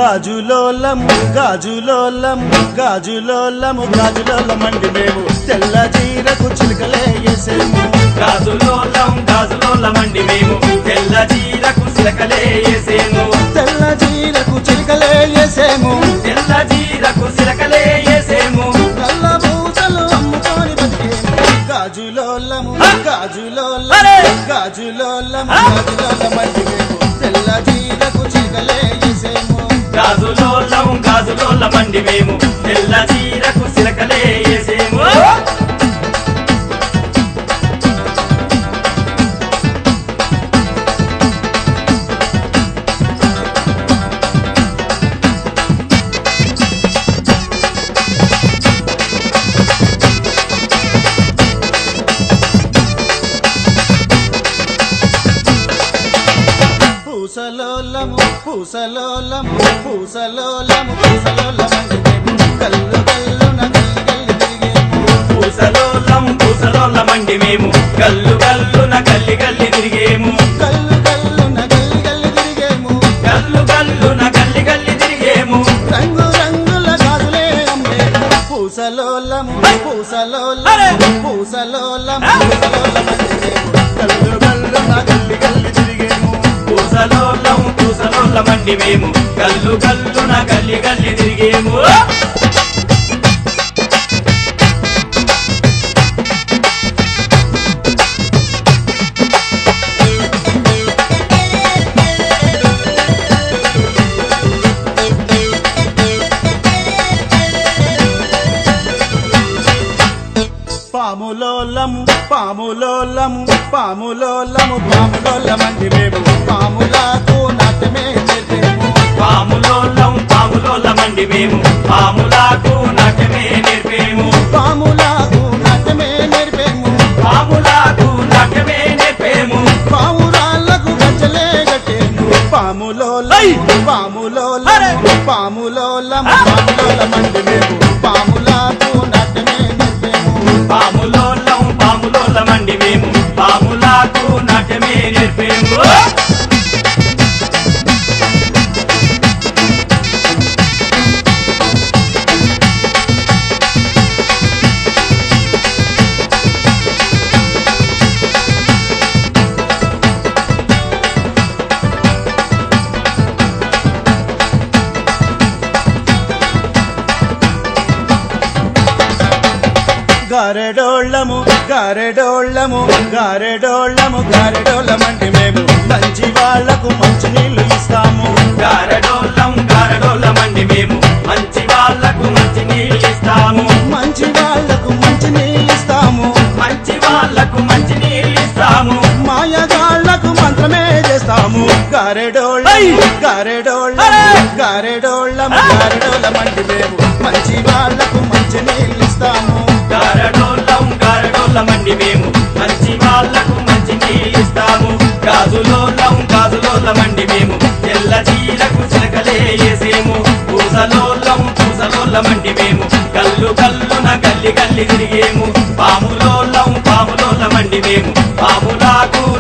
గాజులోలము గాజులోలము గాజులోలము గాజులోలమండి మేము తెల్ల జీరకు చిలుకలే వేసేము గాజులోలం గాజులోలమండి మేము తెల్ల జీరకు సిలకలే వేసేము తెల్ల జీరకు చిలుకలే వేసేము తెల్ల జీరకు సిలకలే వేసేము నల్ల పూసలు అమ్ముకొని బతికేము గాజులోలము గాజులోలము అరే! గాజులోలము గాజులోలమండి మేము తెల్ల జీరకు చిలుకలే వేసేము గాజులోలం గాజులోలమండి మేము తెల్ల జీరకు సిలకలే వేసేము పూసలోలము పూసలోలము పూసలోలము పూసలోలమండి మేము కల్లు కల్లున గల్లి గల్లి తిరిగేము పూసలోలం పూసలోలమండి మేము గల్లు గల్లున గల్లి గల్లి తిరిగేము కల్లు కల్లున గల్లి గల్లి తిరిగేము గల్లు గల్లున గల్లి గల్లి తిరిగేము రంగు రంగుల గాజులే అమ్మేము పూసలోలము పూసలోలము పూసలోలము పూసలోలమండి మేము కల్లు కల్లున గల్లి గల్లి తిరిగేము పూసలోలం పూసలోలమండి మేము గల్లు గల్లున గల్లి గల్లి తిరిగేము పాములోలము పాములోలము పాములోలము పాములోలమండి మేము పాములకు నాట్యమే నేర్పేము పాములోలం పాములోలమండి మేము పాములకు నాట్యమే నేర్పేము పాములకు నాట్యమే నేర్పేము పాములకు నాట్యమే నేర్పేము పావురాళ్ళకు గజ్జలే కట్టేము పాములోలము పాములోలము పాములోలము పాములోలమండి మేము పాములకు నాట్యమే నేర్పేము పాములోలం పాములోలమండి మేము పాములకు నాట్యమే నేర్పేము గారెడోళ్ళము గారెడోళ్ళము గారెడోళ్ళము గారెడోళ్ళమండి మేము మంచి వాళ్లకు మంచి నీళ్లు ఇస్తాము గారడోళ్ళం గారడోళ్ళమండి మేము మంచి వాళ్ళకు మంచి నీళ్ళు ఇస్తాము మంచి వాళ్లకు మంచి నీళ్లు ఇస్తాము మంచి వాళ్ళకు మంచి నీళ్ళు ఇస్తాము మాయగాళ్లకు మంత్రమే చేస్తాము గారెడోళ్ళము గారెడోళ్ళము గారెడోళ్ళము గారెడోళ్ళమండి మేము మంచి వాళ్లకు మంచి నీళ్లు ఇస్తాము గారడోళ్ళం గారడోళ్ళమండి మేము మంచి వాళ్ళకు మంచి నీళ్ళు ఇస్తాము గాజులోళ్ళం గాజులోళ్ళమండి మేము తెల్ల చీలకు చిలకలే వేసేము పూసలోళ్ళం పూసలోళ్ళమండి మేము కల్లు కల్లున గల్లి గల్లి తిరిగేము పాములోళ్ళం పాములోళ్ళమండి మేము పాములాకు